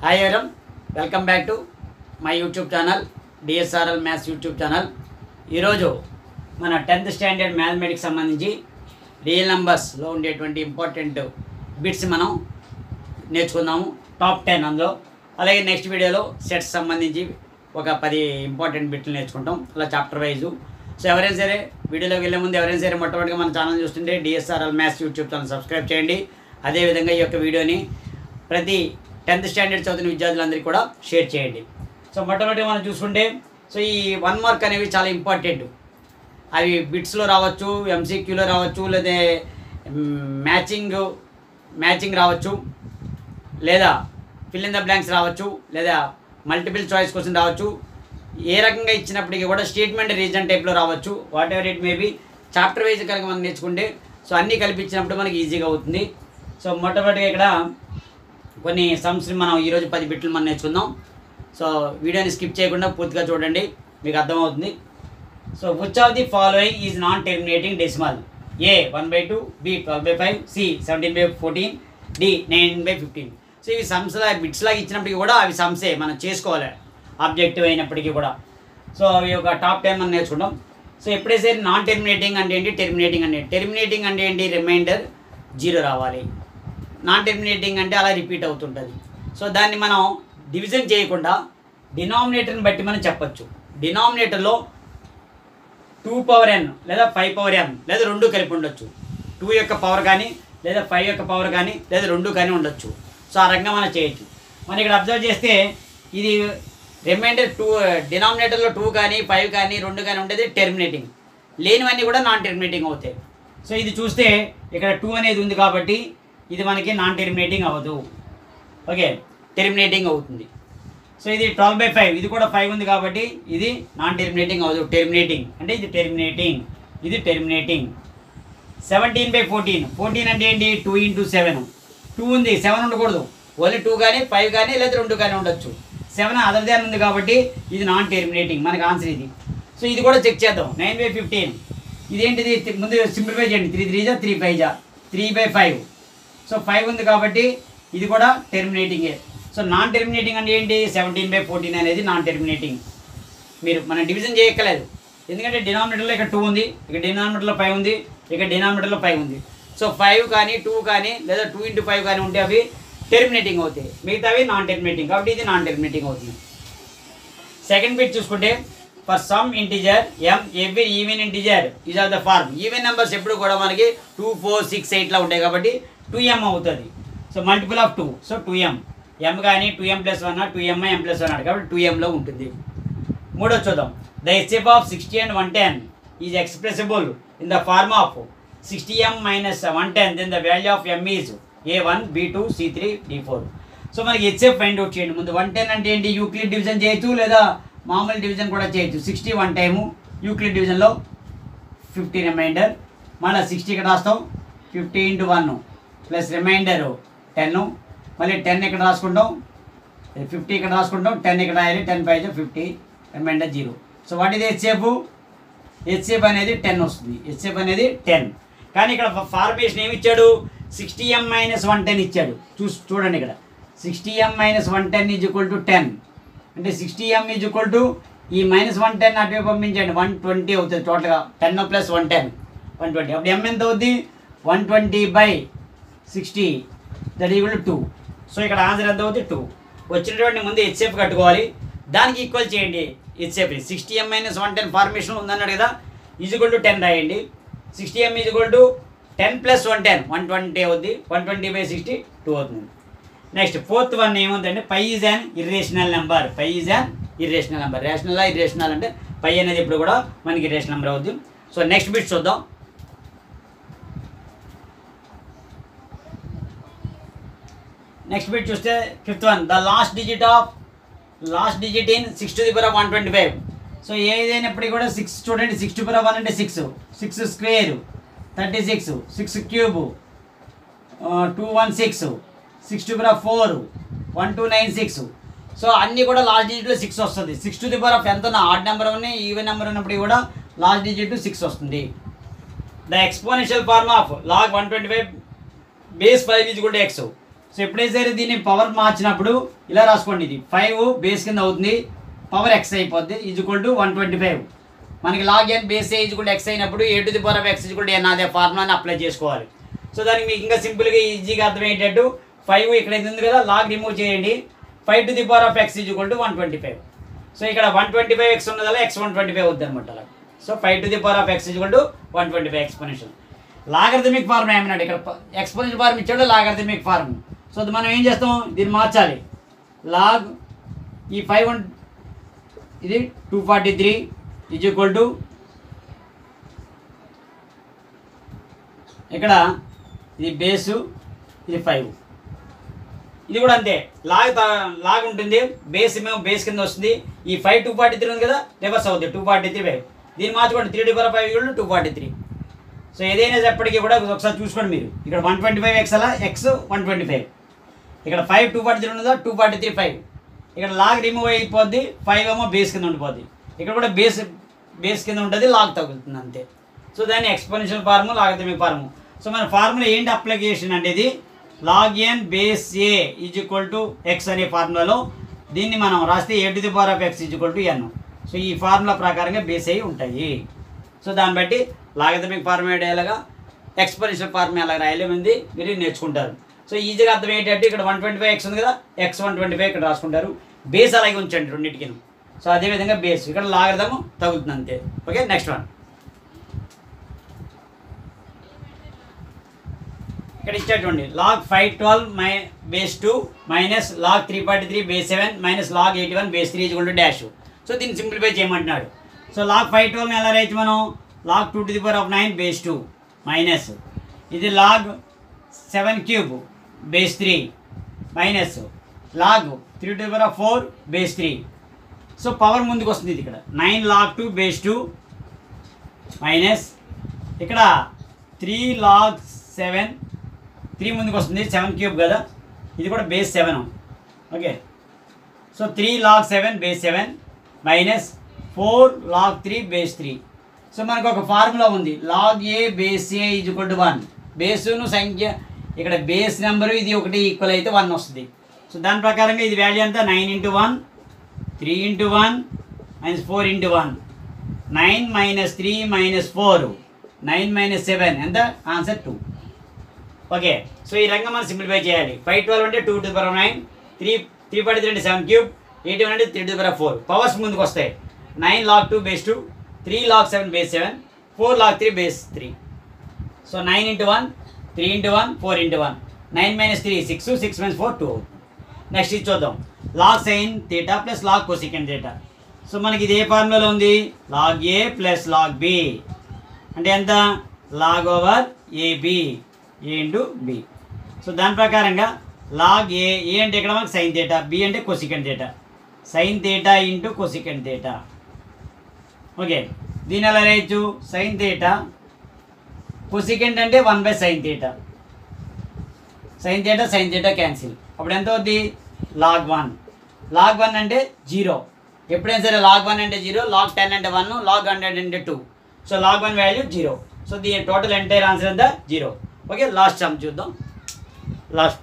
hi ఎవరం welcome back to my YouTube channel DSRL maths YouTube channel ఈరోజు మన tenth standard mathematics సంబంధించి real నెంబర్స్లో ఉండేటువంటి ఇంపార్టెంట్ బిట్స్ మనం నేర్చుకుందాము టాప్ టెన్ అందులో అలాగే నెక్స్ట్ వీడియోలో సెట్స్ సంబంధించి ఒక పది ఇంపార్టెంట్ బిట్లు నేర్చుకుంటాం అలా చాప్టర్ వైజు సో ఎవరైనా సరే వీడియోలోకి వెళ్ళే ముందు ఎవరైనా సరే మొట్టమొదటిగా మన ఛానల్ చూస్తుంటే DSRL maths YouTube channel subscribe చేయండి అదేవిధంగా ఈ యొక్క వీడియోని ప్రతి టెన్త్ స్టాండర్డ్ చదువుతున్న విద్యార్థులందరికీ కూడా షేర్ చేయండి సో మొట్టమొదటిగా మనం చూసుకుంటే సో ఈ వన్ మార్క్ అనేవి చాలా ఇంపార్టెంట్ అవి బిట్స్లో రావచ్చు ఎంసీక్యూలో రావచ్చు లేదా మ్యాచింగ్ మ్యాచింగ్ రావచ్చు లేదా ఫిల్ ఇన్ ద బ్లాంక్స్ రావచ్చు లేదా మల్టిపుల్ చాయిస్ క్వశ్చన్ రావచ్చు ఏ రకంగా ఇచ్చినప్పటికీ కూడా స్టేట్మెంట్ రీజన్ టైప్లో రావచ్చు whatever it maybe chapter wise కనుక మనం నేర్చుకుంటే సో అన్నీ కల్పించినప్పుడు మనకి ఈజీగా అవుతుంది సో మొట్టమొదటిగా ఇక్కడ కొన్ని సమ్స్ని మనం ఈరోజు పది బిట్లు మనం నేర్చుకుందాం సో వీడియోని స్కిప్ చేయకుండా పూర్తిగా చూడండి మీకు అర్థమవుతుంది so which of the following is non terminating decimal A one by two B twelve by five C seventeen by fourteen D nine by fifteen so ఇవి సమ్స్ బిట్స్ లాగా ఇచ్చినప్పటికీ కూడా అవి సమ్సే మనం చేసుకోవాలి ఆబ్జెక్టివ్ అయినప్పటికీ కూడా సో అవి ఒక టాప్ టెన్ మనం నేర్చుకుంటాం సో ఎప్పుడైతే నాన్ టెర్మినేటింగ్ అంటే ఏంటి టెర్మినేటింగ్ అంటే టెర్మినేటింగ్ అంటే ఏంటి రిమైండర్ జీరో రావాలి నాన్ టెర్మినేటింగ్ అంటే అలా రిపీట్ అవుతుంటుంది సో దాన్ని మనం డివిజన్ చేయకుండా డినామినేటర్ని బట్టి మనం చెప్పచ్చు డినామినేటర్లో టూ పవర్ ఎన్ లేదా ఫైవ్ పవర్ ఎన్ లేదా రెండు కలిపి ఉండొచ్చు టూ యొక్క పవర్ కానీ లేదా ఫైవ్ యొక్క పవర్ కానీ లేదా రెండు కానీ ఉండొచ్చు సో ఆ రకంగా మనం చేయొచ్చు మనం ఇక్కడ అబ్జర్వ్ చేస్తే ఇది రిమైండర్ టూ డినామినేటర్లో టూ కానీ ఫైవ్ కానీ రెండు కానీ ఉండేది టెర్మినేటింగ్ లేనివన్నీ కూడా నాన్ టెర్మినేటింగ్ అవుతాయి సో ఇది చూస్తే ఇక్కడ టూ అనేది ఉంది కాబట్టి ఇది మనకి నాన్ టెర్మినేటింగ్ అవ్వదు ఓకే టెర్మినేటింగ్ అవుతుంది సో ఇది ట్వెల్వ్ బై ఫైవ్ ఇది కూడా ఫైవ్ ఉంది కాబట్టి ఇది నాన్ టెర్మినేటింగ్ అవ్వదు టెర్మినేటింగ్ అంటే ఇది టెర్మినేటింగ్ ఇది terminating seventeen by fourteen fourteen అంటే ఏంటి టూ ఇంటూ సెవెన్ టూ ఉంది సెవెన్ ఉండకూడదు ఓన్లీ టూ కానీ ఫైవ్ కానీ లేదా రెండు కానీ ఉండొచ్చు సెవెన్ అదర్ దాన్ ఉంది కాబట్టి ఇది నాన్ టెర్మినేటింగ్ మనకి ఆన్సర్ ఇది సో ఇది కూడా చెక్ చేద్దాం నైన్ బై ఫిఫ్టీన్ ఇదేంటిది తి- ముందు సింప్లిఫై చేయండి త్రీ త్రీ జా త్రీ ఫైవ్ జా three by five so five ఉంది కాబట్టి ఇది కూడా టెర్మినేటింగే సో నాన్ టెర్మినేటింగ్ అంటే ఏంటి సెవెంటీన్ బై ఫోర్టీన్ అనేది నాన్ టెర్మినేటింగ్ మీరు మనం డివిజన్ చేయక్కలేదు ఎందుకంటే డినామినేటర్లో ఇక్కడ టూ ఉంది ఇక్కడ డినామినేటర్లో ఫైవ్ ఉంది ఇక్కడ డినామినేటర్లో ఫైవ్ ఉంది సో ఫైవ్ కానీ టూ కానీ లేదా టూ ఇంటూ ఫైవ్ కానీ ఉంటే అవి టెర్మినేటింగ్ అవుతాయి మిగతావి నాన్ టెర్మినేటింగ్ కాబట్టి ఇది నాన్ టెర్మినేటింగ్ అవుతుంది సెకండ్ బిట్ చూసుకుంటే for some integer m every even integer is of the form even numbers ఎప్పుడు కూడా మనకి టూ ఫోర్ సిక్స్ ఎయిట్లో ఉంటాయి కాబట్టి టూ ఎం అవుతుంది so multiple of two so two m m కానీ two m plus one two MI m plus one కాబట్టి టూ ఎంలో ఉంటుంది మూడో చూద్దాం the HCF of sixty and one ten is expressible in the form of sixty m minus one ten then the value of m is A one B two C three D four so మనకి HCF find out చేయండి ముందు one ten అంటే ఏంటి Euclid division చేయొచ్చు లేదా మామూలు division కూడా చేయొచ్చు సిక్స్టీ వన్ టైము యూక్లిడ్ డివిజన్లో ఫిఫ్టీ రిమైండర్ మళ్ళీ సిక్స్టీ ఇక్కడ రాస్తాం fifty into one plus remainder ten మళ్ళీ టెన్ ఇక్కడ రాసుకుంటాం ఫిఫ్టీ ఇక్కడ రాసుకుంటాం టెన్ ఇక్కడ రాయాలి ten five fifty remainder zero so what ఇది హెచ్సేఫ్ హెచ్సేఫ్ అనేది టెన్ వస్తుంది హెచ్సేఫ్ అనేది టెన్ కానీ ఇక్కడ ఫార్మేషన్ ఏమి ఇచ్చాడు sixty m minus one ten ఇచ్చాడు చూసి చూడండి ఇక్కడ sixty m minus one ten is equal to ten అంటే sixty m is equal to ఈ మైనస్ వన్ టెన్ అటువైపు పంపించండి వన్ ట్వంటీ అవుతుంది టోటల్గా ten plus one ten one twenty అప్పుడు ఎం ఎంత అవుద్ది one twenty by sixty that equal two so ఇక్కడ ఆన్సర్ ఎంత అవుతుంది టూ వచ్చినటువంటి ముందు హెచ్ఎఫ్ కట్టుకోవాలి దానికి ఈక్వల్ చేయండి HCF sixty m minus one ten formation ఉందన్నాడు కదా ఈజ్వల్ టు టెన్ రాయండి sixty m equal to ten plus one ten one twenty అవుద్ది one twenty by sixty two అవుతుంది నెక్స్ట్ ఫోర్త్ వన్ ఏముందంటే pi is an irrational number pi is an irrational number rational irrational అంటే pi అనేది ఇప్పుడు కూడా మనకి irrational number అవుద్ది so next bit చూద్దాం నెక్స్ట్ బిట్ చూస్తే fifth one the last digit of last digit in six to the power one twenty five so ఏదైనప్పటికీ కూడా సిక్స్ చూడండి సిక్స్ టు పవర్ వన్ అంటే six six square thirty six six cube two one six six to power four one two nine six so అన్నీ కూడా last డిజిట్లో six వస్తుంది six to the power of ఎంత ఉన్న odd number ఉన్నాయి even number ఉన్నప్పటికీ కూడా లాస్ట్ డిజిట్ సిక్స్ వస్తుంది the exponential form of log one twenty five base five is కూడా ఎక్స్ సో ఎప్పుడైతే సరే దీన్ని పవర్ మార్చినప్పుడు ఇలా రాసుకోండి ఇది ఫైవ్ బేస్ కింద అవుతుంది పవర్ ఎక్స్ అయిపోద్ది is equal to one twenty five మనకి log n base a is equal x అయినప్పుడు a to the power of x is equal n అదే ఫార్ములాని అప్లై చేసుకోవాలి సో దానికి మీకు ఇంకా సింపుల్గా ఈజీగా అర్థమయ్యేటట్టు ఫైవ్ ఇక్కడ ఇది ఉంది కదా లాగ్ రిమూవ్ చేయండి five to the power of x is equal to one twenty five so ఇక్కడ వన్ ట్వంటీ ఫైవ్ ఎక్స్ ఉన్నదల్లా ఎక్స్ వన్ ట్వంటీ ఫైవ్ వద్దు అనమాట అలా so five to the power of x is equal to one twenty five exponential logarithmic form ఏమన్నాడు ఇక్కడ exponential form ఇచ్చాడు logarithmic form so అది మనం ఏం చేస్తాం దీన్ని మార్చాలి లాగ్ ఈ ఫైవ్ వన్ ఇది two forty three is equal to ఇక్కడ ఇది బేసు ఇది ఫైవ్ ఇది కూడా అంతే లాగ్ తా- లాగ్ ఉంటుంది బేస్ మేము బేస్ కింద వస్తుంది ఈ ఫైవ్ టూ ఫార్టీ త్రీ ఉంది కదా రివర్స్ అవుతుంది టూ ఫార్టీ త్రీ ఫైవ్ దీన్ని మార్చుకోండి త్రీ డిఫర్ ఫైవ్ కూడా టూ ఫార్టీ త్రీ సో ఏదైనా ఎప్పటికీ కూడా ఒకసారి చూసుకోండి మీరు ఇక్కడ వన్ ట్వంటీ ఫైవ్ ఎక్స్ అలా ఎక్స్ వన్ ట్వంటీ ఫైవ్ ఇక్కడ ఫైవ్ టూ ఫార్టీ త్రీ ఉన్నదా టూ ఫార్టీ త్రీ ఫైవ్ ఇక్కడ లాగ్ రిమూవ్ అయిపోద్ది ఫైవ్ ఏమో బేస్ కింద ఉండిపోద్ది ఇక్కడ కూడా బేస్ బేస్ కింద ఉంటుంది లాగ్ తగులుతుంది అంతే సో దాన్ని exponential form logarithmic form so మన ఫార్ములా ఏంటి అప్లికేషన్ అంటే ఇది log n base a is equal to x అనే ఫార్ములాలో దీన్ని మనం రాస్తే a to the power of x is equal to n so ఈ ఫార్ములా ప్రకారంగా బేస్ అయ్యి ఉంటాయి సో దాన్ని బట్టి లాగర్థమిక్ ఫార్ములా ఎలాగా ఎక్స్పోనెన్షియల్ ఫార్ములా ఎలా రాయలేమంది మీరు నేర్చుకుంటారు సో ఈజీగా అర్థమయ్యేటట్టు ఇక్కడ వన్ ట్వంటీ ఫైవ్ ఎక్స్ ఉంది కదా ఎక్స్ వన్ ట్వంటీ ఫైవ్ ఇక్కడ రాసుకుంటారు బేస్ అలాగే ఉంచండి రెండింటికి సో అదేవిధంగా బేస్ ఇక్కడ లాగర్థము తగులుతుంది అంతే ఓకే నెక్స్ట్ వన్ ఇక్కడ ఇచ్చేటువంటి లాగ్ ఫైవ్ ట్వెల్వ్ మై base two minus log three forty three base seven minus log eighty one base three equal to dash so దీన్ని సింప్లిఫై చేయమంటున్నాడు సో లాగ్ ఫైవ్ ట్వెల్వ్ని ఎలా రైతు మనం log two to the power of nine base two minus ఇది log seven cube base three minus log three to the power of four base three so power ముందుకు వస్తుంది ఇది ఇక్కడ nine log two base two minus ఇక్కడ three log seven three ముందుకు వస్తుంది seven cube కదా ఇది కూడా base seven okay so three log seven base seven minus four log three base three so మనకు ఒక ఫార్ములా ఉంది log a base a is equal to one బేసును సంఖ్య ఇక్కడ బేస్ నెంబరు ఇది ఒకటి ఈక్వల్ అయితే వన్ వస్తుంది సో దాని ప్రకారంగా ఇది వాల్యూ ఎంత nine into one three into one minus four into one nine minus three minus four nine minus seven ఎంత ఆన్సర్ టూ ఓకే సో ఈ రంగం మనం సింప్లిఫై చేయాలి ఫైవ్ ట్వెల్వ్ అంటే two to power nine three three forty three అంటే seven cube eighty one అంటే three to power four powers ముందుకు వస్తాయి nine log two base two three log seven base seven four log three base three so nine into one three into one four into one nine minus three six six minus four two next ఇది చూద్దాం log sine theta plus log cosecant theta so మనకి ఇది ఏ ఫార్ములాలో ఉంది log ఏ plus log B అంటే ఎంత log over a b a into b so దాని ప్రకారంగా లాగ్ ఏ ఏ అంటే ఇక్కడ మనకి సైన్ థీటా బి అంటే cosecant theta sine theta into cosecant theta okay దీని ఎలా రాయొచ్చు సైన్ థీటా కొసికెంట్ అంటే one by sine theta sine theta sine theta cancel అప్పుడు ఎంత అవుద్ది లాగ్ వన్ లాగ్ వన్ అంటే జీరో ఎప్పుడైనా సరే లాగ్ వన్ అంటే జీరో లాగ్ టెన్ అంటే వన్ లాగ్ హండ్రెడ్ అంటే two so log one value zero so దీని టోటల్ ఎంటైర్ ఆన్సర్ ఎంత జీరో ఓకే లాస్ట్ సమ్ చూద్దాం లాస్ట్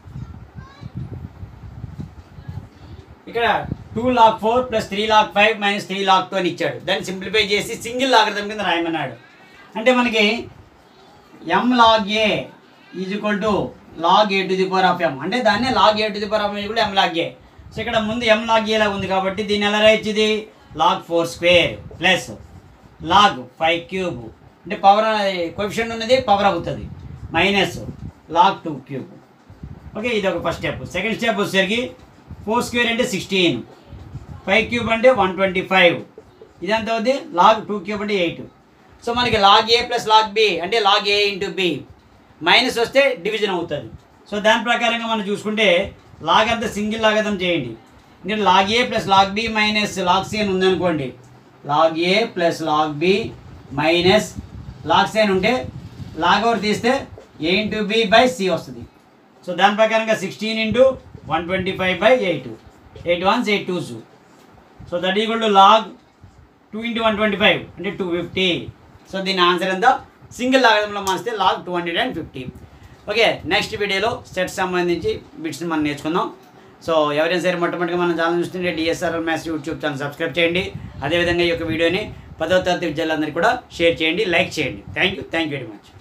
ఇక్కడ two lock four plus three log five minus three log two అని ఇచ్చాడు దాన్ని simplify చేసి సింగిల్ లాగర్థం కింద రాయమన్నాడు అంటే మనకి m log a is equal to log a to the power of m అంటే దాన్ని log a to the power of m కూడా ఎం లాగ్ ఏ సో ఇక్కడ ముందు ఎం లాగ్ ఏ లాగా ఉంది కాబట్టి దీన్ని ఎలా రాయొచ్చు ఇది log four square plus log five cube అంటే పవర్ కొఫిషియంట్ ఉన్నది పవర్ అవుతుంది minus log two cube okay ఇది ఒక ఫస్ట్ స్టెప్ సెకండ్ స్టెప్ వచ్చేసరికి ఫోర్ స్క్వేర్ అంటే సిక్స్టీన్ ఫైవ్ క్యూబ్ అంటే వన్ ట్వంటీ ఫైవ్ ఇదంతా అవుతుంది లాగ్ టూ క్యూబ్ అంటే ఎయిట్ సో మనకి లాగ్ ఏ ప్లస్ లాగ్ బి అంటే log A into B minus వస్తే డివిజన్ అవుతుంది సో దాని ప్రకారంగా మనం చూసుకుంటే లాగ్ అంతా సింగిల్ లాగతం చేయండి ఎందుకంటే లాగ్ ఏ plus log B minus log C అని ఉందనుకోండి లాగ్ ఏ plus log B minus log C అని ఉంటే లాగ్ ఓవర్ తీస్తే A into B by C వస్తుంది సో దాని ప్రకారంగా sixteen into one twenty five by eight eight ones eight twos so that equal to log two into one twenty five అంటే two fifty so దీని answer ఎంత single లాగడంలో మార్చితే log two hundred and fifty okay next వీడియోలో set సంబంధించి బిట్స్ని మనం నేర్చుకుందాం సో ఎవరైనా సరే మొట్టమొదటిగా మన ఛానల్ చూస్తుంటే DSRL maths YouTube channel subscribe చేయండి అదేవిధంగా ఈ యొక్క వీడియోని పదవ తరగతి విద్యార్థులందరికీ కూడా షేర్ చేయండి లైక్ చేయండి thank you thank you very much